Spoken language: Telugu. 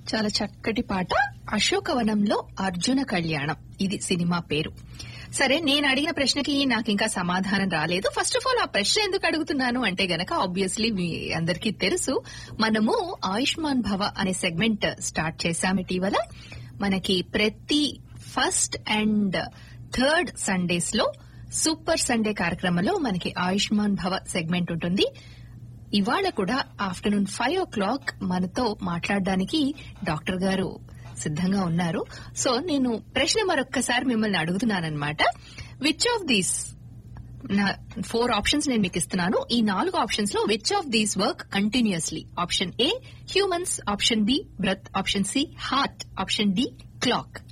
చాలా చక్కటి పాట అశోకవనంలో అర్జున కళ్యాణం ఇది సినిమా పేరు సరే నేను అడిగిన ప్రశ్నకి నాకు ఇంకా సమాధానం రాలేదు ఫస్ట్ ఆఫ్ ఆల్ ఆ ప్రశ్న ఎందుకు అడుగుతున్నాను అంటే గనక ఆబ్వియస్లీ మీ అందరికీ తెలుసు మనము ఆయుష్మాన్ భవ అనే సెగ్మెంట్ స్టార్ట్ చేశాం ఇటీవల మనకి ప్రతి ఫస్ట్ అండ్ థర్డ్ సండేస్ లో సూపర్ సండే కార్యక్రమంలో మనకి ఆయుష్మాన్ భవ సెగ్మెంట్ ఉంటుంది ఇవాళ కూడా ఆఫ్టర్నూన్ ఫైవ్ ఓ క్లాక్ మనతో మాట్లాడడానికి డాక్టర్ గారు సిద్ధంగా ఉన్నారు సో నేను ప్రశ్న మరొక్కసారి మిమ్మల్ని అడుగుతున్నానమాట విచ్ ఆఫ్ దీస్ నా ఫోర్ ఆప్షన్స్ నేను మీకు ఇస్తున్నాను ఈ నాలుగు ఆప్షన్స్ లో which of these work continuously option A humans option B breath option C heart option D clock